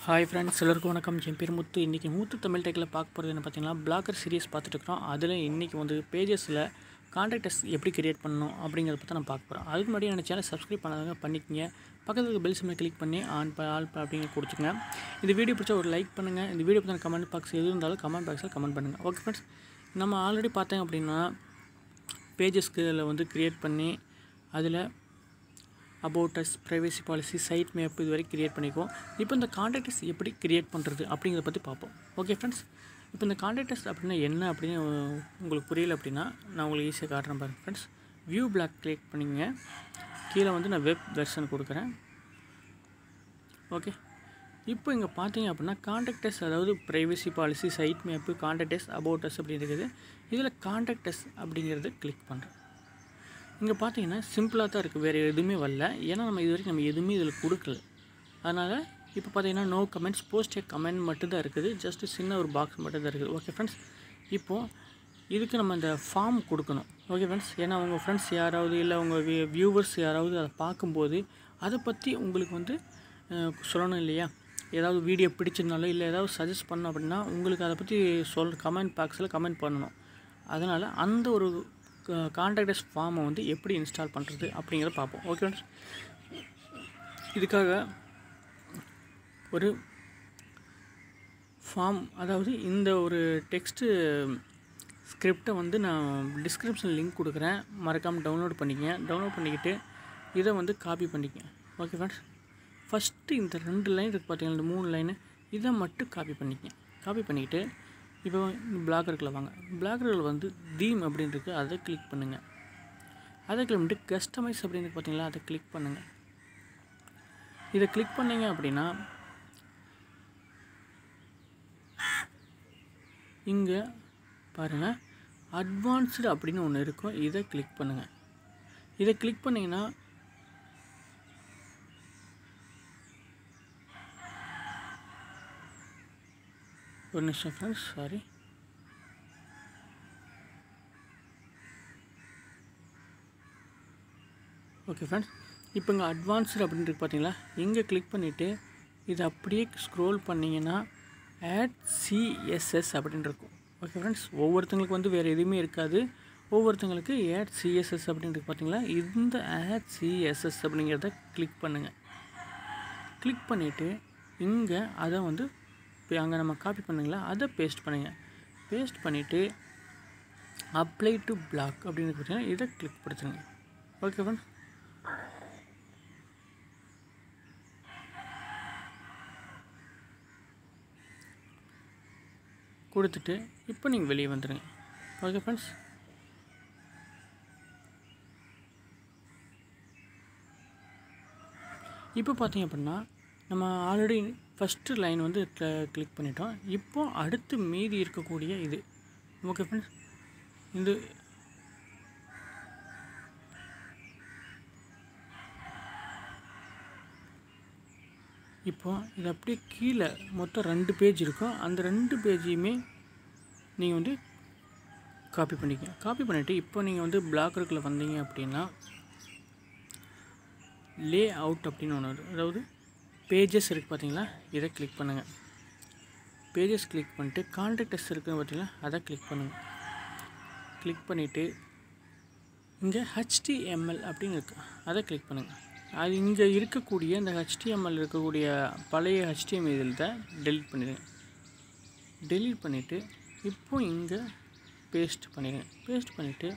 hi friends எல்லாருக்கும் வணக்கம் என் பேர் முத்து இன்றைக்கி மூத்து தமிழ் டெக்கில் பார்க்க போகிறது என்ன பார்த்தீங்கன்னா பிளாக்கர் சீரிஸ் பார்த்துட்டு இருக்கிறோம் அதில் இன்றைக்கி வந்து பேஜஸில் கான்டாக்டர்ஸ் எப்படி கிரியேட் பண்ணணும் அப்படிங்கிறத பற்றி நான் பார்க்க போகிறோம் அதுக்கு முன்னாடி என்னோட சேனல் சப்ஸ்கிரைப் பண்ணாதவங்க பண்ணிக்கங்க பக்கத்தில் இருக்க பெல் சிம்மை கிளிக் பண்ணி ஆன் ப ஆல் ப அப்படிங்க கொடுத்துங்க இந்த வீடியோ பிடிச்சா ஒரு லைக் பண்ணுங்கள் இந்த வீடியோ பற்றின கமெண்ட் பாக்ஸ் எது இருந்தாலும் கமெண்ட் பாக்ஸில் கமெண்ட் பண்ணுங்கள் ஓகே ஃப்ரெண்ட்ஸ் நம்ம ஆல்ரெடி பார்த்தேங்க அப்படின்னா பேஜஸ்க்கு வந்து க்ரியேட் பண்ணி அதில் about us privacy policy site map இது வரைக்கும் க்ரியேட் பண்ணிக்குவோம் இப்போ இந்த கான்டாக்டர்ஸ் எப்படி க்ரியேட் பண்ணுறது அப்படிங்கிறத பற்றி பார்ப்போம் ஓகே ஃப்ரெண்ட்ஸ் இப்போ இந்த கான்டாக்டர்ஸ் அப்படின்னா என்ன அப்படின்னு உங்களுக்கு புரியல அப்படின்னா நான் உங்களுக்கு ஈஸியாக காட்டுறேன் பாருங்கள் ஃப்ரெண்ட்ஸ் வியூ பிளாக் கிளிக் பண்ணிக்கங்க கீழே வந்து நான் வெப் வெர்ஷன் கொடுக்குறேன் ஓகே இப்போ இங்கே பார்த்தீங்க அப்படின்னா கான்டாக்டர்ஸ் அதாவது privacy policy site map contact us about us அப்படி இருக்குது இதில் கான்டாக்டர்ஸ் அப்படிங்கிறத கிளிக் பண்ணுறேன் இங்கே பார்த்தீங்கன்னா சிம்பிளாக தான் இருக்குது வேறு எதுவுமே வரல ஏன்னா நம்ம இது வரைக்கும் நம்ம எதுவுமே இதில் கொடுக்கல அதனால் இப்போ பார்த்தீங்கன்னா no comments post a comment மட்டும்தான் இருக்குது ஜஸ்ட்டு சின்ன ஒரு பாக்ஸ் மட்டும் தான் இருக்குது ஓகே ஃப்ரெண்ட்ஸ் இப்போது இதுக்கு நம்ம இந்த ஃபார்ம் கொடுக்கணும் ஓகே ஃப்ரெண்ட்ஸ் ஏன்னா உங்கள் ஃப்ரெண்ட்ஸ் யாராவது இல்லை உங்கள் வியூவர்ஸ் யாராவது அதை பார்க்கும்போது அதை பற்றி உங்களுக்கு வந்து அஹ், சொல்லணும் இல்லையா ஏதாவது வீடியோ பிடிச்சிருந்தாலோ இல்லை ஏதாவது சஜஸ்ட் பண்ணோம் அப்படின்னா உங்களுக்கு அதை பற்றி சொல் கமெண்ட் பாக்ஸில் கமெண்ட் பண்ணணும் அதனால் அந்த ஒரு கான்டாக்டர்ஸ் ஃபார்மை வந்து எப்படி இன்ஸ்டால் பண்ணுறது அப்படிங்கிறத பார்ப்போம் ஓகே ஃப்ரெண்ட்ஸ் இதுக்காக ஒரு ஃபார்ம் அதாவது இந்த ஒரு டெக்ஸ்ட்டு ஸ்கிரிப்டை வந்து நான் டிஸ்கிரிப்ஷன் லிங்க் கொடுக்குறேன் மறக்காமல் டவுன்லோட் பண்ணிக்கங்க டவுன்லோட் பண்ணிக்கிட்டு இதை வந்து காப்பி பண்ணிக்கங்க ஓகே ஃப்ரெண்ட்ஸ் ஃபஸ்ட்டு இந்த ரெண்டு லைன் இருக்குது பார்த்தீங்களா இந்த மூணு லைனு இதை மட்டும் காப்பி பண்ணிக்கங்க காப்பி பண்ணிக்கிட்டு இப்போ பிளாகருக்குள்ள வாங்க பிளாகரில் வந்து தீம் அப்படின்னு இருக்குது அதை கிளிக் பண்ணுங்கள் அதை கிளிக் பண்ணிட்டு கஸ்டமைஸ் அப்படின்னு இருக்கு பார்த்தீங்களா அதை கிளிக் பண்ணுங்கள் இதை கிளிக் பண்ணீங்க அப்படின்னா இங்கே பாருங்கள் அட்வான்ஸ்டு அப்படின்னு ஒன்று இருக்கும் இதை கிளிக் பண்ணுங்கள் இதை கிளிக் பண்ணிங்கன்னா ஒரு நிமிஷம் ஃப்ரெண்ட்ஸ் சாரி ஓகே ஃப்ரெண்ட்ஸ் இப்போ இங்கே அட்வான்ஸ்டு அப்படின்னு இருக்கு பார்த்தீங்களா இங்கே கிளிக் பண்ணிவிட்டு இது அப்படியே ஸ்க்ரோல் பண்ணிங்கன்னா ஆட் சிஎஸ்எஸ் அப்படின்னு இருக்கும் ஓகே ஃப்ரெண்ட்ஸ் ஒவ்வொருத்தங்களுக்கு வந்து வேறு எதுவுமே இருக்காது ஒவ்வொருத்தங்களுக்கு ஆட் சிஎஸ்எஸ் அப்படின்னு இருக்கு பார்த்தீங்களா இந்த ஆட் சிஎஸ்எஸ் அப்படிங்கிறத கிளிக் பண்ணுங்கள் கிளிக் பண்ணிவிட்டு இங்கே அதை வந்து இப்போ அங்கே நம்ம காப்பி பண்ணுங்களா அதை பேஸ்ட் பண்ணுங்கள் பேஸ்ட் பண்ணிவிட்டு அப்ளை டு பிளாக் அப்படின்னு பார்த்தீங்கன்னா இதை கிளிக் கொடுத்துருங்க ஓகே ஃப்ரெண்ட் கொடுத்துட்டு இப்போ நீங்கள் வெளியே வந்துடுங்க ஓகே ஃப்ரெண்ட்ஸ் இப்போ பார்த்தீங்க அப்படின்னா நம்ம ஆல்ரெடி ஃபஸ்ட்டு லைன் வந்து கிளிக் பண்ணிட்டோம் இப்போ அடுத்து மீதி இருக்கக்கூடிய இது ஓகே ஃப்ரெண்ட்ஸ் இது இப்போ இது அப்படியே கீழே மொத்தம் ரெண்டு பேஜ் இருக்கும் அந்த ரெண்டு பேஜையுமே நீங்கள் வந்து காப்பி பண்ணிக்க காப்பி பண்ணிவிட்டு இப்போ நீங்கள் வந்து பிளாக்கருக்குள்ளே வந்தீங்க அப்படின்னா லே அவுட் அப்படின்னு ஒன்று வரும் அதாவது பேஜஸ் இருக்குது பார்த்தீங்களா இதை கிளிக் பண்ணுங்கள் பேஜஸ் கிளிக் பண்ணிட்டு கான்டாக்டர்ஸ் இருக்குன்னு பார்த்தீங்களா அதை கிளிக் பண்ணுங்கள் கிளிக் பண்ணிவிட்டு இங்கே ஹெச்டிஎம்எல் அப்படின்னு இருக்கு அதை கிளிக் பண்ணுங்கள் அது இங்கே இருக்கக்கூடிய இந்த ஹெச்டிஎம்எல் இருக்கக்கூடிய பழைய ஹெச்டிஎம்எல் இதில் தான் டெலிட் பண்ணிடுங்க டெலிட் பண்ணிவிட்டு இப்போ இங்கே பேஸ்ட் பண்ணிடுங்க பேஸ்ட் பண்ணிவிட்டு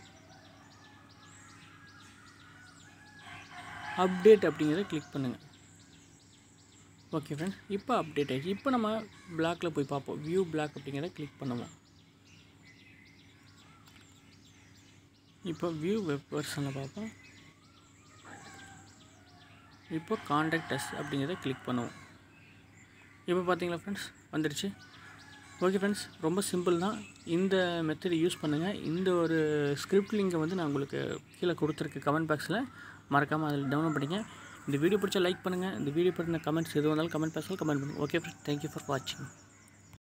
அப்டேட் அப்படிங்கிறத கிளிக் பண்ணுங்கள் ஓகே ஃப்ரெண்ட்ஸ் இப்போ அப்டேட் ஆகிடுச்சு இப்போ நம்ம பிளாக்ல போய் பார்ப்போம் வியூ பிளாக் அப்படிங்கிறத கிளிக் பண்ணுவோம் இப்போ வியூ வெப் வெர்ஷனில் பார்ப்போம் இப்போ காண்டாக்டஸ் அப்படிங்கிறத கிளிக் பண்ணுவோம் இப்போ பார்த்தீங்களா ஃப்ரெண்ட்ஸ் வந்துடுச்சு ஓகே ஃப்ரெண்ட்ஸ் ரொம்ப சிம்பிள் தான் இந்த மெத்தட் யூஸ் பண்ணுங்கள் இந்த ஒரு ஸ்கிரிப்ட் லிங்கை வந்து நான் உங்களுக்கு கீழே கொடுத்துருக்க கமெண்ட் பாக்ஸில் மறக்காமல் அதில் டவுன்லோட் பண்ணிங்க இந்த வீடியோ பிடிச்சா லைக் பண்ணுங்கள் இந்த வீடியோ பற்றின கமெண்ட்ஸ் எது வந்தாலும் கமெண்ட் பாக்ஸில் கமெண்ட் பண்ணுங்கள் ஓகே ஃப்ரெண்ட்ஸ் தேங்க்யூ ஃபார் வாட்சிங்